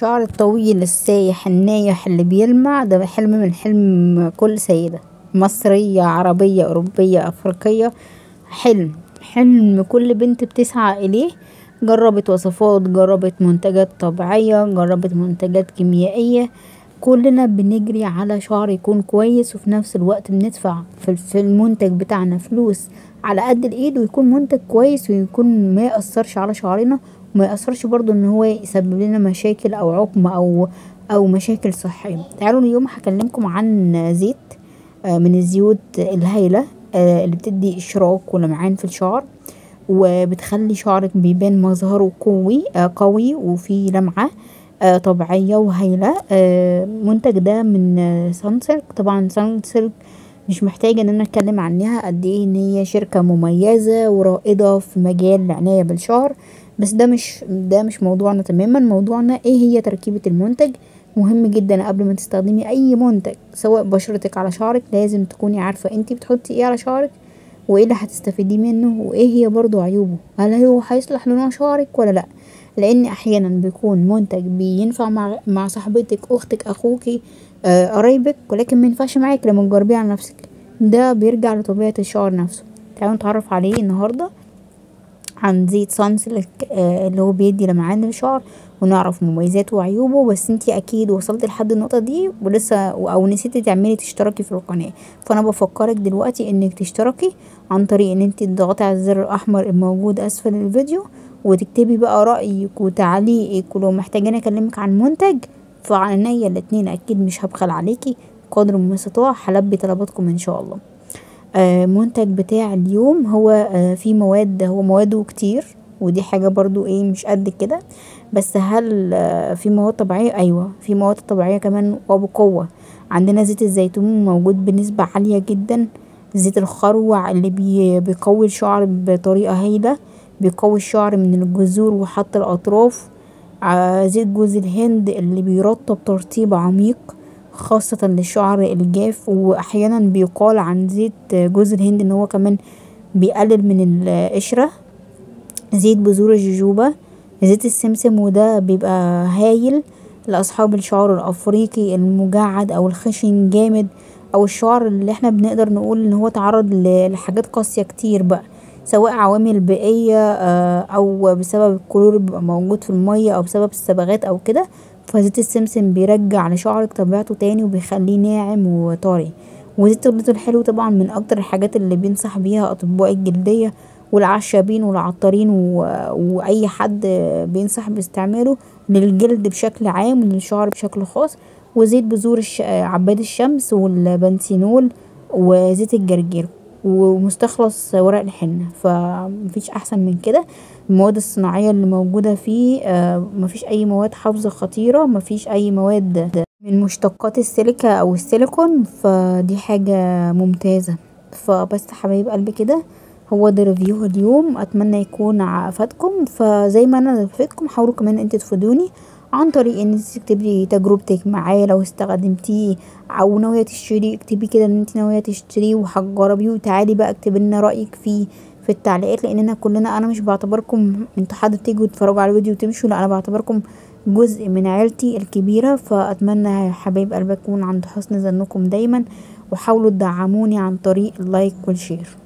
الشعر الطويل السايح النايح اللي بيلمع ده حلم من حلم كل سيدة مصرية عربية أوروبية أفريقية حلم حلم كل بنت بتسعى إليه جربت وصفات جربت منتجات طبيعية جربت منتجات كيميائية كلنا بنجري على شعر يكون كويس وفي نفس الوقت بندفع في المنتج بتاعنا فلوس على قد الايد ويكون منتج كويس ويكون ميأثرش على شعرنا وميأثرش برضو ان هو يسبب لنا مشاكل او عقم او او مشاكل صحية تعالوا اليوم هكلمكم عن زيت من الزيوت الهايلة اللي بتدي اشراق ولمعان في الشعر وبتخلي شعرك بيبان مظهره قوي قوي وفيه لمعة طبيعية وهايلة المنتج ده من سانسلك طبعا سانسلك مش محتاجة ان انا اتكلم عنها قد ايه ان هي شركة مميزة ورائدة في مجال العناية بالشعر بس ده مش ده مش موضوعنا تماما موضوعنا ايه هي تركيبة المنتج مهم جدا قبل ما تستخدمي اي منتج سواء بشرتك على شعرك لازم تكوني عارفة انتي بتحطي ايه على شعرك وايه اللي هتستفيدي منه وايه هي برضو عيوبه هل هو هيصلح لنوع شعرك ولا لا لان احيانا بيكون منتج بينفع مع مع صاحبتك اختك اخوكي قرايبك ولكن مينفعش معاك لما تجربيه على نفسك ده بيرجع لطبيعة الشعر نفسه تعالوا نتعرف عليه النهاردة عن زيت سانسلك اللي هو بيدي لمعان للشعر ونعرف مميزاته وعيوبه بس انتي اكيد وصلتي لحد النقطة دي ولسه او نسيتي تعملي تشتركي في القناة فانا بفكرك دلوقتي انك تشتركي عن طريق ان انتي تضغطي على الزر الاحمر الموجود اسفل الفيديو وتكتبي بقى رأيك وتعليقك ولو محتاجاني اكلمك عن منتج فعينيا الاتنين اكيد مش هبخل عليكي قدر المستطاع هلبي طلباتكم ان شاء الله آه منتج بتاع اليوم هو آه فيه مواد هو مواده كتير ودي حاجة برضو ايه مش قد كده بس هل آه في مواد طبيعية ايوه في مواد طبيعية كمان وبقوة عندنا زيت الزيتون موجود بنسبة عالية جدا زيت الخروع اللي بي بيقوي الشعر بطريقة هايلة بيقوي الشعر من الجذور وحتى الاطراف زيت جوز الهند اللي بيرطب ترطيب عميق خاصة للشعر الجاف واحيانا بيقال عن زيت جوز الهند ان هو كمان بيقلل من القشرة زيت بذور الجوجوبا زيت السمسم وده بيبقى هايل لاصحاب الشعر الافريقي المجعد او الخشن جامد او الشعر اللي احنا بنقدر نقول ان هو تعرض لحاجات قاسية كتير بقى سواء عوامل بيئية او بسبب الكلور اللي بيبقى موجود في المية او بسبب الصبغات او كده فزيت السمسم بيرجع لشعرك طبيعته تاني وبيخليه ناعم وطري وزيت البيض الحلو طبعا من اكتر الحاجات اللي بينصح بيها اطباء الجلدية والعشابين والعطارين واي حد بينصح باستعماله للجلد بشكل عام وللشعر بشكل خاص وزيت بذور عباد الشمس والبنسينول وزيت الجرجير ومستخلص ورق الحنة فمفيش احسن من كده المواد الصناعية اللي موجودة فيه مفيش اي مواد حافظة خطيرة مفيش اي مواد من مشتقات السيليكا او السيليكون فدي حاجة ممتازة فبس حبايب قلبي كده هو ده ريفيو اليوم اتمنى يكون افادكم فزي ما انا فدتكم حاولوا كمان انتوا تفيدوني عن طريق ان انت تكتبي تجربتك معاه لو استخدمتيه او ناوية تشتري اكتبي كده ان انت ناوية تشتريه وهتجربيه وتعالي بقى اكتبي لنا رأيك فيه في التعليقات لاننا كلنا انا مش بعتبركم انتوا حد تيجوا تتفرجوا على الفيديو وتمشوا لا انا بعتبركم جزء من عيلتي الكبيرة فاتمنى يا حبايب قلبي اكون عند حسن ظنكم دايما وحاولوا تدعموني عن طريق اللايك والشير